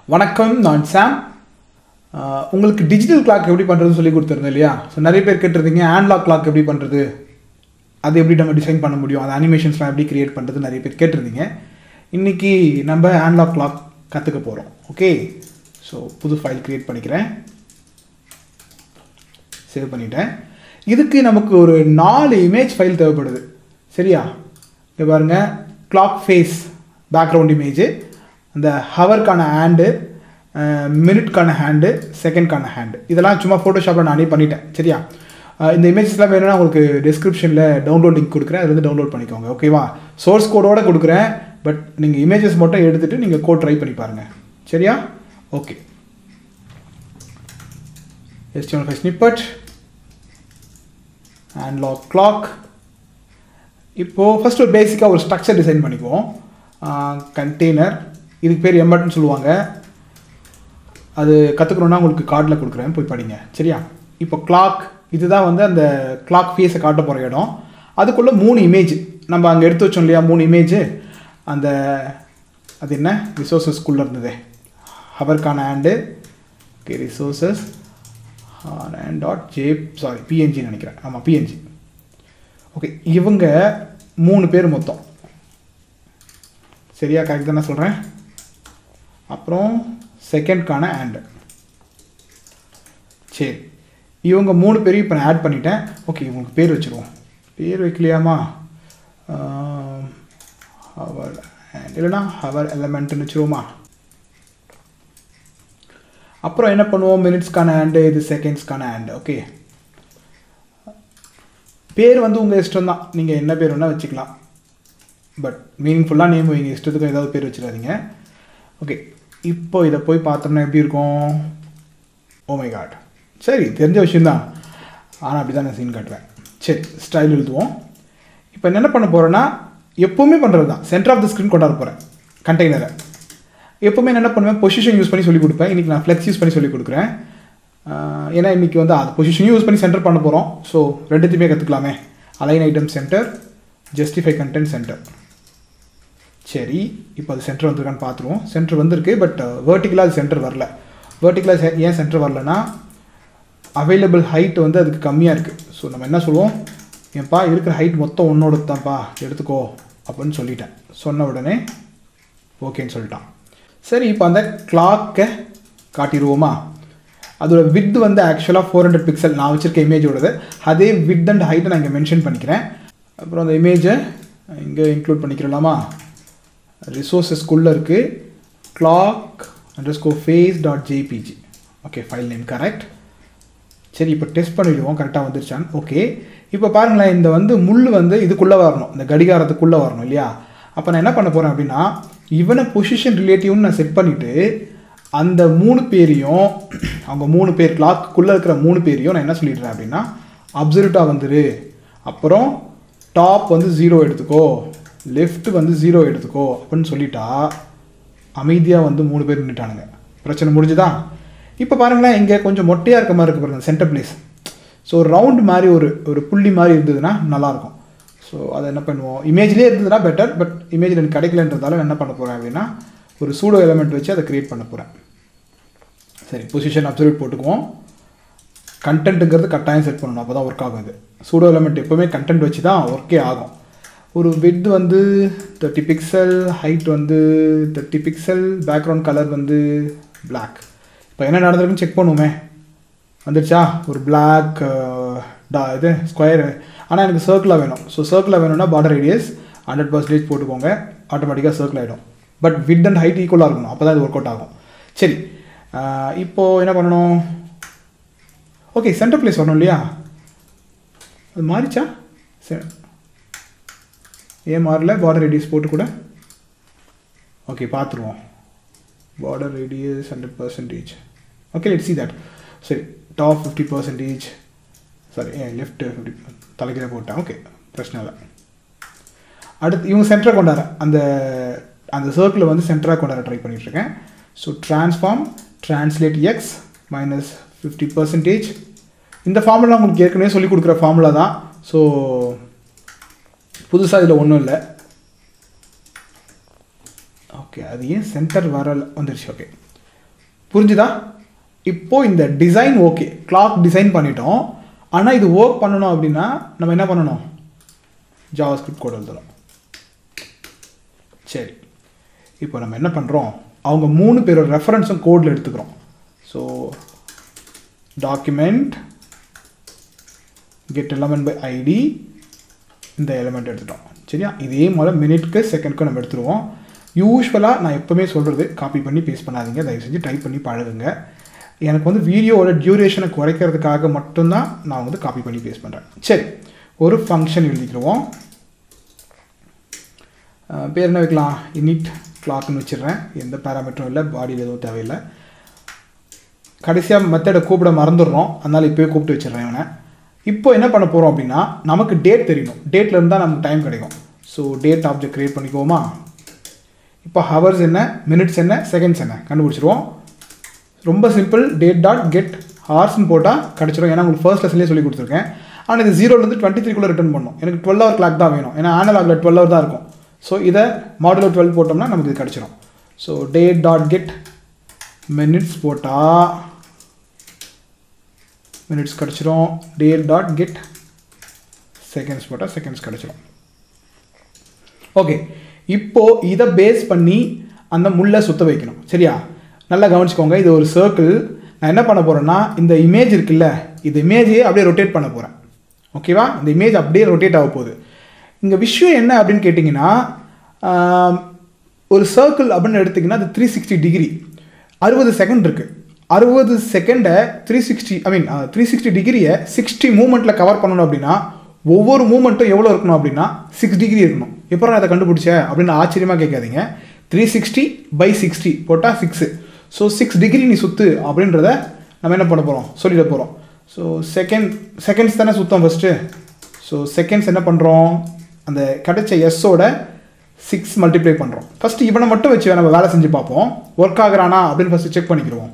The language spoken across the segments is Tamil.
வணக்கம் நான் சாம் ஆஹ் உங்களுக்கு டிஜிட்டல் கிளாக் எப்படி பண்ணுறதுன்னு சொல்லி கொடுத்துருந்தேன் இல்லையா ஸோ நிறைய பேர் கேட்டிருந்தீங்க ஆன்லாக் கிளாக் எப்படி பண்ணுறது அது எப்படி நம்ம டிசைன் பண்ண முடியும் அந்த அனிமேஷன்ஸ்லாம் எப்படி கிரியேட் பண்ணுறது நிறைய பேர் கேட்டிருந்தீங்க இன்றைக்கி நம்ம ஆன்லாக் கிளாக் கற்றுக்க போகிறோம் ஓகே ஸோ புது ஃபைல் கிரியேட் பண்ணிக்கிறேன் சேவ் பண்ணிட்டேன் இதுக்கு நமக்கு ஒரு நாலு இமேஜ் ஃபைல் தேவைப்படுது சரியா இங்கே பாருங்கள் கிளாக் ஃபேஸ் பேக்ரவுண்ட் இமேஜு அந்த ஹவருக்கான ஹேண்டு மினிட்கான ஹேண்டு செகண்ட்கான ஹேண்டு இதெல்லாம் சும்மா ஃபோட்டோஷாப்பில் நானே பண்ணிட்டேன் சரியா அஹ் இந்த இமேஜஸ்லாம் வேணும்னா உங்களுக்கு டிஸ்கிரிப்ஷனில் டவுன்லோட் லிங்க் கொடுக்குறேன் அது வந்து டவுன்லோட் பண்ணிக்கோங்க ஓகேவா சோர்ஸ் கோடோட கொடுக்குறேன் பட் நீங்கள் இமேஜஸ் மட்டும் எடுத்துகிட்டு நீங்கள் கோட் ட்ரை பண்ணி பாருங்கள் சரியா okay HTML5 snippet and log clock இப்போது ஃபஸ்ட் ஒரு பேசிக்காக ஒரு ஸ்ட்ரக்சர் டிசைன் பண்ணிக்குவோம் கண்டெய்னர் இதுக்கு பேர் எம்பட்னு சொல்லுவாங்க அது கற்றுக்கணுன்னா உங்களுக்கு கார்டில் கொடுக்குறேன் போய் படிங்க சரியா இப்போ கிளாக் இதுதான் வந்து அந்த கிளாக் ஃபேஸை காட்ட போகிற இடம் அதுக்குள்ளே மூணு இமேஜ் நம்ம அங்கே எடுத்து வச்சோம் இல்லையா மூணு இமேஜ் அந்த அது என்ன ரிசோர்ஸஸ்குள்ளே இருந்தது ஹவருக்கான hand okay resources and dot J sorry PNG நினைக்கிறேன் ஆமாம் பிஎன்ஜி ஓகே இவங்க மூணு பேர் மொத்தம் சரியா கரெக்ட் தானே சொல்கிறேன் அப்புறம் செகண்ட்கான ஆண்டு சரி இவங்க மூணு பேரையும் இப்போ நான் ஆட் பண்ணிட்டேன் ஓகே இவங்களுக்கு பேர் வச்சுருவோம் பேர் வைக்கலையாமா ஹவர் இல்லைனா ஹவர் எலமெண்ட்டுன்னு வச்சுருவோமா அப்புறம் என்ன பண்ணுவோம் மினிட்ஸ்க்கான ஹேண்டு இது செகண்ட்ஸ்க்கான ஹேண்டு ஓகே பேர் வந்து உங்கள் இஷ்டம் தான் நீங்கள் என்ன பேர் வேணால் வச்சுக்கலாம் பட் மீனிங்ஃபுல்லாக நேம் வைங்க இஷ்டத்துக்கு ஏதாவது பேர் வச்சிடாதீங்க ஓகே இப்போ இதை போய் பார்த்தோம்னா எப்படி இருக்கும் ஓமை காட் சரி தெரிஞ்ச விஷயந்தான் ஆனால் அப்படி தான் நான் சீன் காட்டுவேன் சரி ஸ்டைல் எழுதுவோம் இப்போ என்ன பண்ண போகிறேன்னா எப்போவுமே பண்ணுறது தான் சென்டர் ஆஃப் த ஸ்க்ரீன் கொண்டாட போகிறேன் கண்டெய்னரை எப்போவுமே நான் என்ன பண்ணுவேன் பொசிஷன் யூஸ் பண்ணி சொல்லி கொடுப்பேன் இன்றைக்கி நான் ஃப்ளெக்ஸ் யூஸ் பண்ணி சொல்லி கொடுக்குறேன் ஆஹ் ஏன்னா இன்றைக்கி வந்து அது பொசிஷனையும் யூஸ் பண்ணி சென்டர் பண்ண போகிறோம் ஸோ ரெண்டுத்தையுமே கற்றுக்கலாமே align item center justify content center சரி இப்போ அது சென்டர் வந்திருக்கான்னு பார்த்துருவோம் சென்டர் வந்திருக்கு பட் வேர்ட்டிக்கலாக அது சென்டர் வரல வேர்ட்டிக்கலாக ஏன் சென்டர் வரலன்னா அவைலபிள் ஹைட் வந்து அதுக்கு கம்மியாக இருக்குது ஸோ நம்ம என்ன சொல்லுவோம் ஏன்ப்பா இருக்கிற ஹைட் மொத்தம் உன்னோட தான்ப்பா எடுத்துக்கோ அப்படின்னு சொல்லிட்டேன் சொன்ன உடனே ஓகேன்னு சொல்லிட்டான் சரி இப்போ அந்த கிளாக்கை காட்டிடுவோமா அதோட வித் வந்து ஆக்சுவலாக ஃபோர் ஹண்ட்ரட் பிக்சல் நான் வச்சுருக்க இமேஜோடது அதே வித் அண்ட் ஹைட்டை நான் இங்கே மென்ஷன் பண்ணிக்கிறேன் அப்புறம் அந்த இமேஜை இங்கே இன்க்ளூட் பண்ணிக்கிறலாமா ரிசோர்ஸஸ்குள்ளே இருக்குது clock underscore face dot JPG okay file name correct சரி இப்போ டெஸ்ட் பண்ணிவிடுவோம் கரெக்டாக வந்துருச்சான்னு ஓகே இப்போ பாருங்களேன் இந்த வந்து முள் வந்து இதுக்குள்ளே வரணும் இந்த கடிகாரத்துக்குள்ளே வரணும் இல்லையா அப்போ நான் என்ன பண்ண போகிறேன் அப்படின்னா இவனை பொசிஷன் ரிலேட்டிவ்னு நான் செட் பண்ணிவிட்டு அந்த மூணு பேரையும் அவங்க மூணு பேர் கிளாக்குள்ளே இருக்கிற மூணு பேரையும் நான் என்ன சொல்லிடுறேன் அப்படின்னா அப்சல்யூட்டாக வந்துரு அப்புறம் டாப் வந்து ஜீரோ எடுத்துக்கோ லெஃப்ட் வந்து ஜீரோ எடுத்துக்கோ அப்படின்னு சொல்லிட்டா அமைதியாக வந்து மூணு பேர் நின்றுட்டானுங்க பிரச்சனை முடிஞ்சுதா இப்போ பாருங்களேன் இங்கே கொஞ்சம் மொட்டையாக இருக்க மாதிரி இருக்கு பாருங்க சென்டர் பிளேஸ் ஸோ ரவுண்ட் மாதிரி ஒரு ஒரு புள்ளி மாதிரி இருந்ததுன்னா நல்லாயிருக்கும் ஸோ அதை என்ன பண்ணுவோம் இமேஜ்லேயே இருந்ததுன்னா பெட்டர் பட் இமேஜில் எனக்கு கிடைக்கலன்றதால நான் என்ன பண்ண போகிறேன் அப்படின்னா ஒரு சூடோ எலமெண்ட் வச்சு அதை க்ரியேட் பண்ண போகிறேன் சரி பொசிஷன் அப்சர்வேட் போட்டுக்குவோம் கண்டென்ட்டுங்கிறது கட்டாயம் செட் பண்ணணும் அப்போ தான் ஒர்க் ஆகும் இது சூடோ எலமெண்ட் எப்போவுமே கண்டென்ட் வச்சு தான் ஒர்க்கே ஆகும் ஒரு வித் வந்து தேர்ட்டி பிக்சல் ஹைட் வந்து தேர்ட்டி பிக்சல் பேக்ரவுண்ட் கலர் வந்து பிளாக் இப்போ என்ன நடந்திருக்குன்னு செக் பண்ணுவோமே வந்துடுச்சா ஒரு பிளாக் டா இது ஸ்கொயரு ஆனால் எனக்கு சர்க்கிளாக வேணும் ஸோ சர்க்கிளாக வேணும்னா பார்டர் ரேடியஸ் ஹண்ட்ரட் பர்சன்டேஜ் போட்டுக்கோங்க ஆட்டோமேட்டிக்காக சர்க்கிள் ஆகிடும் பட் வித் அண்ட் ஹைட் ஈக்குவலாக இருக்கணும் அப்போ தான் இது ஒர்க் அவுட் ஆகும் சரி இப்போது என்ன பண்ணணும் ஓகே சென்டர் பிளேஸ் வரணும் இல்லையா அது மாறிச்சா சரி ஏன் மாறல பார்டர் ரேடியஸ் போட்டு கூட ஓகே பார்த்துருவோம் border radius hundred percentage okay let see that சரி டாப் ஃபிஃப்டி பர்சன்டேஜ் சாரி ஏன் லெஃப்ட் ஃபிஃப்டி தலைக்கீழ போட்டேன் ஓகே பிரச்சனை இல்லை அடுத்து இவங்க சென்டராக கொண்டாட அந்த அந்த சர்க்கிளை வந்து சென்டராக கொண்டாட ட்ரை பண்ணிகிட்ருக்கேன் so transform translate X minus fifty percentage இந்த ஃபார்முலா உங்களுக்கு ஏற்கனவே சொல்லிக் கொடுக்குற ஃபார்முலா தான் ஸோ புதுசாக இதில் ஒன்றும் இல்லை ஓகே அது ஏன் சென்டர் வரல வந்துருச்சு ஓகே புரிஞ்சுதா இப்போ இந்த டிசைன் ஓகே கிளாக் டிசைன் பண்ணிட்டோம் ஆனால் இது ஒர்க் பண்ணணும் அப்படின்னா நம்ம என்ன பண்ணணும் ஜாவா ஸ்கிரிப்ட் கோட் எழுதணும் சரி இப்போ நம்ம என்ன பண்ணுறோம் அவங்க மூணு பேரோட ரெஃபரன்ஸும் கோடில் எடுத்துக்கிறோம் so document get element by ID இந்த எலமெண்ட் எடுத்துட்டோம் சரியா இதே மாதிரி மினிட்க்கு செகண்ட்க்கு நம்ம எடுத்துருவோம் யூஸ்வலாக நான் எப்போவுமே சொல்கிறது காப்பி பண்ணி பேஸ்ட் பண்ணாதீங்க தயவு செஞ்சு டைப் பண்ணி பழகுங்க எனக்கு வந்து வீடியோவோட டியூரேஷனை குறைக்கிறதுக்காக மட்டும்தான் நான் வந்து காப்பி பண்ணி பேஸ்ட் பண்ணுறேன் சரி ஒரு ஃபங்க்ஷன் எழுதிக்கிடுவோம் அஹ் பேர் என்ன வைக்கலாம் இனிட் கிளாக்னு வச்சிடுறேன் எந்த பேராமீட்டரும் இல்லை பாடியில் எதுவும் தேவையில்லை கடைசியாக மெத்தடை கூப்பிட மறந்துடுறோம் அதனால் இப்போயே கூப்பிட்டு வச்சிடுறேன் இவனை இப்போ என்ன பண்ண போகிறோம் அப்படின்னா நமக்கு டேட் தெரியணும் டேட்டில் இருந்தால் நமக்கு டைம் கிடைக்கும் ஸோ டேட் ஆப்ஜெக்ட் க்ரியேட் பண்ணிக்குவோமா இப்போ ஹவர்ஸ் என்ன மினிட்ஸ் என்ன செகண்ட்ஸ் என்ன கண்டுபிடிச்சிருவோம் ரொம்ப சிம்பிள் டேட் டாட் கெட் ஹார்ஸ்னு போட்டால் கிடச்சிரும் ஏன்னா உங்களுக்கு ஃபர்ஸ்ட் லெசன்லேயே சொல்லி கொடுத்துருக்கேன் ஆனால் இது ஜீரோலேருந்து டுவெண்ட்டி த்ரீக்குள்ளே ரிட்டர்ன் பண்ணும் எனக்கு டுவெல் ஹவர் கிளாக் தான் வேணும் ஏன்னா ஆனலாகில் டுவெல் ஹவர் தான் இருக்கும் ஸோ இதை மாடுலர் டுவெல் போட்டோம்னா நமக்கு இது கிடச்சிரும் so date dot get minutes போட்டால் மினிட்ஸ் கிடச்சிரும் டேட் டாட் கெட் செகண்ட்ஸ் போட்டால் செகண்ட்ஸ் கிடச்சிரும் ஓகே இப்போ இதை பேஸ் பண்ணி அந்த முள்ளை சுத்த வைக்கணும் சரியா நல்லா கவனிச்சுக்கோங்க இது ஒரு சர்க்கிள் நான் என்ன பண்ண போகிறேன்னா இந்த இமேஜ் இருக்குல்ல இந்த இமேஜையே அப்படியே ரொட்டேட் பண்ண போகிறேன் ஓகேவா இந்த இமேஜ் அப்படியே ரொட்டேட் ஆக போகுது இங்கே விஷயம் என்ன அப்படின்னு கேட்டிங்கன்னா ஆம், ஒரு சர்க்கிள் அப்படின்னு எடுத்திங்கன்னா அது த்ரீ சிக்ஸ்டி டிகிரி அறுபது செகண்ட் இருக்குது அறுபது செகண்டை three sixty I mean three sixty டிகிரியை சிக்ஸ்டி மூமெண்ட்டில் கவர் பண்ணணும் அப்படின்னா ஒவ்வொரு மூமெண்ட்டும் எவ்வளோ இருக்கணும் அப்படின்னா சிக்ஸ் டிகிரி இருக்கணும் எப்போ நான் அதை கண்டுபிடிச்சேன் அப்படின்னு ஆச்சரியமாக கேட்காதீங்க த்ரீ சிக்ஸ்டி பை சிக்ஸ்டி போட்டால் சிக்ஸு ஸோ சிக்ஸ் டிகிரி நீ சுற்று அப்படின்றத நம்ம என்ன பண்ண போகிறோம் சொல்லிட போகிறோம் ஸோ செகண்ட் செகண்ட்ஸ் தானே சுத்தம் ஃபஸ்ட்டு ஸோ செகண்ட்ஸ் என்ன பண்ணுறோம் அந்த கிடைச்ச எஸ்ஸோட சிக்ஸ் மல்டிப்ளை பண்ணுறோம் ஃபஸ்ட்டு இவனை மட்டும் வச்சு நம்ம வேலை செஞ்சு பார்ப்போம் ஒர்க் ஆகுறானா அப்படின்னு ஃபஸ்ட்டு செக் பண்ணிக்கிடுவோம்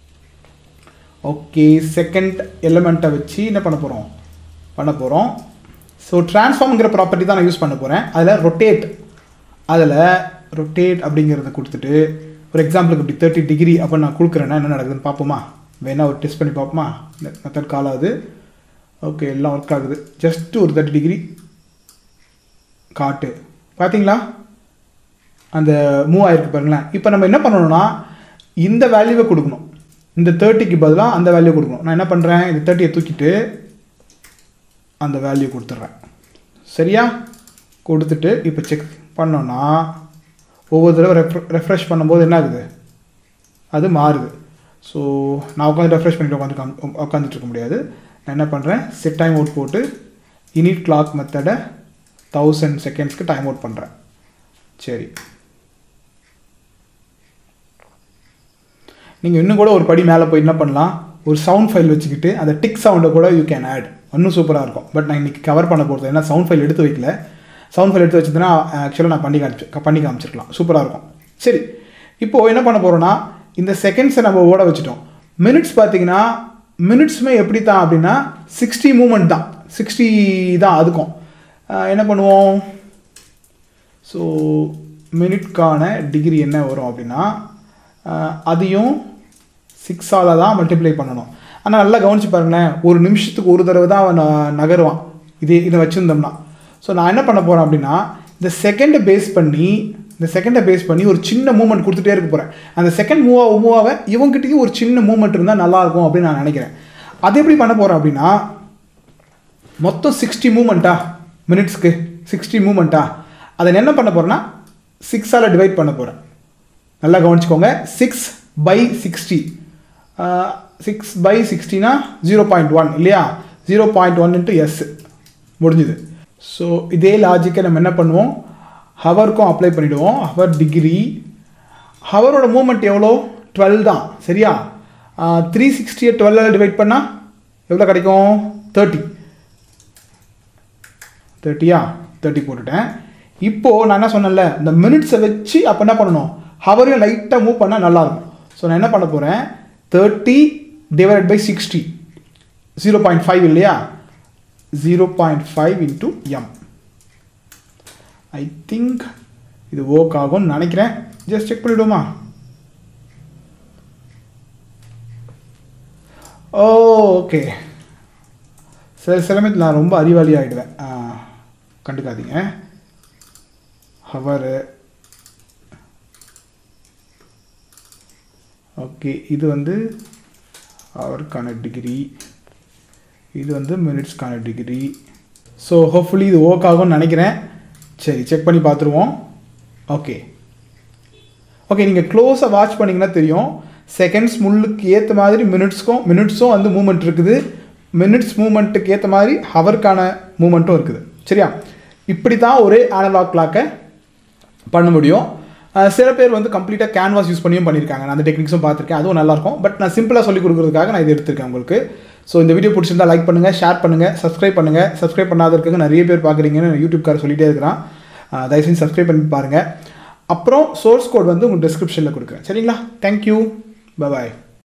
ஓகே செகண்ட் எலிமெண்ட்டை வச்சு என்ன பண்ண போகிறோம் பண்ண போகிறோம் ஸோ ட்ரான்ஸ்ஃபார்ம்ங்கிற ப்ராப்பர்ட்டி தான் நான் யூஸ் பண்ண போகிறேன் அதில் ரொட்டேட் அதில் ரொட்டேட் அப்படிங்கிறத கொடுத்துட்டு ஒரு எக்ஸாம்பிளுக்கு இப்படி தேர்ட்டி டிகிரி அப்போ நான் கொடுக்குறேன்னா என்ன நடக்குதுன்னு பார்ப்போமா வேணா ஒரு டெஸ்ட் பண்ணி பார்ப்போமா மெத்தட் கால் ஆகுது ஓகே எல்லாம் ஒர்க் ஆகுது ஜஸ்ட் ஒரு தேர்ட்டி டிகிரி காட்டு பார்த்தீங்களா அந்த மூவ் ஆயிருக்கு பாருங்களேன் இப்போ நம்ம என்ன பண்ணணும்னா இந்த வேல்யூவை கொடுக்கணும் இந்த தேர்ட்டிக்கு பதிலாக அந்த வேல்யூ கொடுக்கணும் நான் என்ன பண்ணுறேன் இந்த தேர்ட்டியை தூக்கிட்டு அந்த வேல்யூ கொடுத்துட்றேன் சரியா கொடுத்துட்டு இப்போ செக் பண்ணோன்னா ஒவ்வொரு தடவை ரெஃப்ர ரெஃப்ரெஷ் பண்ணும்போது என்ன ஆகுது அது மாறுது ஸோ நான் உட்காந்து ரெஃப்ரெஷ் பண்ணிட்டு உட்காந்து உட்காந்துட்டு இருக்க முடியாது நான் என்ன பண்ணுறேன் செட் டைம் அவுட் போட்டு இனிட் கிளாக் மெத்தடை தௌசண்ட் செகண்ட்ஸ்க்கு டைம் அவுட் பண்ணுறேன் சரி நீங்கள் இன்னும் கூட ஒரு படி மேலே போய் என்ன பண்ணலாம் ஒரு சவுண்ட் ஃபைல் வச்சுக்கிட்டு அந்த டிக் சவுண்டை கூட யூ கேன் ஆட் இன்னும் சூப்பராக இருக்கும் பட் நான் இன்றைக்கி கவர் பண்ண போகிறது ஏன்னா சவுண்ட் ஃபைல் எடுத்து வைக்கல சவுண்ட் ஃபைல் எடுத்து வச்சதுன்னா ஆக்சுவலாக நான் பண்ணி காமிச்சு பண்ணி காமிச்சிருக்கலாம் சூப்பராக இருக்கும் சரி இப்போது என்ன பண்ண போகிறோன்னா இந்த செகண்ட்ஸை நம்ம ஓட வச்சுட்டோம் மினிட்ஸ் பார்த்தீங்கன்னா மினிட்ஸுமே எப்படி தான் அப்படின்னா சிக்ஸ்டி மூமெண்ட் தான் சிக்ஸ்டி தான் அதுக்கும் அஹ் என்ன பண்ணுவோம் ஸோ மினிட்கான டிகிரி என்ன வரும் அப்படின்னா அஹ் அதையும் சிக்ஸால் தான் மல்டிப்ளை பண்ணணும் ஆனால் நல்லா கவனிச்சு பாருங்களேன் ஒரு நிமிஷத்துக்கு ஒரு தடவை தான் அவன் ந- நகருவான் இதே இதை வச்சுருந்தோம்னா ஸோ நான் என்ன பண்ண போகிறேன் அப்படின்னா இந்த செகண்டை பேஸ் பண்ணி இந்த செகண்டை பேஸ் பண்ணி ஒரு சின்ன மூவ்மெண்ட் கொடுத்துட்டே இருக்க போகிறேன் அந்த செகண்ட் மூவ் ஆக மூவ் ஆக இவங்ககிட்டயும் ஒரு சின்ன மூவ்மெண்ட் இருந்தால் நல்லாயிருக்கும் அப்படின்னு நான் நினைக்கிறேன் அது எப்படி பண்ண போகிறேன் அப்படின்னா மொத்தம் சிக்ஸ்டி மூமெண்ட்டா மினிட்ஸ்க்கு சிக்ஸ்டி மூமெண்ட்டா அதை நான் என்ன பண்ண போகிறேன்னா சிக்ஸால் டிவைட் பண்ண போகிறேன் நல்லா கவனிச்சுக்கோங்க six by sixty six by சிக்ஸ்டினா ஜீரோ பாயிண்ட் ஒன் இல்லையா zero point one into S முடிஞ்சுது ஸோ இதே லாஜிக்கை நம்ம என்ன பண்ணுவோம் ஹவருக்கும் அப்ளை பண்ணிவிடுவோம் ஹவர் டிகிரி ஹவரோட மூமெண்ட் எவ்வளோ டுவெல் தான் சரியா த்ரீ சிக்ஸ்டியை டுவெல்லால் டிவைட் பண்ணால் எவ்வளோ கிடைக்கும் தேர்ட்டி தேர்ட்டியா தேர்ட்டி போட்டுட்டேன் இப்போது நான் என்ன சொன்னேன்ல இந்த மினிட்ஸை வச்சு அப்போ என்ன பண்ணணும் ஹவரையும் லைட்டாக மூவ் பண்ணால் நல்லாயிருக்கும் ஸோ நான் என்ன பண்ண போகிறேன் thirty divide by sixty zero point five இல்லையா zero point five into M I think இது ஒர்க் ஆகும்னு நினைக்கிறேன் ஜஸ்ட் செக் பண்ணிவிடுமா ஓ ஓகே சில சிலமத்தில் நான் ரொம்ப அறிவாளி ஆகிடுவேன் கண்டுக்காதீங்க ஹவரு ஓகே இது வந்து ஹவருக்கான டிகிரி இது வந்து மினிட்ஸ்க்கான டிகிரி ஸோ ஹோப்ஃபுல்லி இது ஒர்க் ஆகும்னு நினைக்கிறேன் சரி செக் பண்ணி பார்த்துருவோம் ஓகே ஓகே நீங்கள் க்ளோஸாக வாட்ச் பண்ணிங்கன்னா தெரியும் செகண்ட்ஸ் முள்ளுக்கு ஏற்ற மாதிரி மினிட்ஸ்க்கும் மினிட்ஸும் வந்து மூமெண்ட் இருக்குது மினிட்ஸ் மூமெண்ட்டுக்கு ஏற்ற மாதிரி ஹவருக்கான மூமெண்ட்டும் இருக்குது சரியா இப்படி தான் ஒரு அனலாக் கிளாக்கை பண்ண முடியும் அஹ் சில பேர் வந்து கம்ப்ளீட்டாக கேன்வாஸ் யூஸ் பண்ணியும் பண்ணியிருக்காங்க நான் அந்த டெக்னிக்ஸும் பார்த்துருக்கேன் அதுவும் நல்லாயிருக்கும் பட் நான் சிம்பிளாக சொல்லி கொடுக்குறதுக்காக நான் இது எடுத்திருக்கேன் உங்களுக்கு ஸோ இந்த வீடியோ பிடிச்சிருந்தா லைக் பண்ணுங்கள் ஷேர் பண்ணுங்கள் சப்ஸ்கிரைப் பண்ணுங்கள் சப்ஸ்கிரைப் பண்ணாத இருக்காங்க நிறைய பேர் பார்க்குறீங்கன்னு யூடியூப்கார சொல்லிட்டே இருக்கிறான் அஹ் தயவு செஞ்சு சப்ஸ்கிரைப் பண்ணி பாருங்கள் அப்புறம் சோர்ஸ் கோட் வந்து உங்களுக்கு டிஸ்கிரிப்ஷனில் கொடுக்குறேன் சரிங்களா தேங்க்யூ பாய்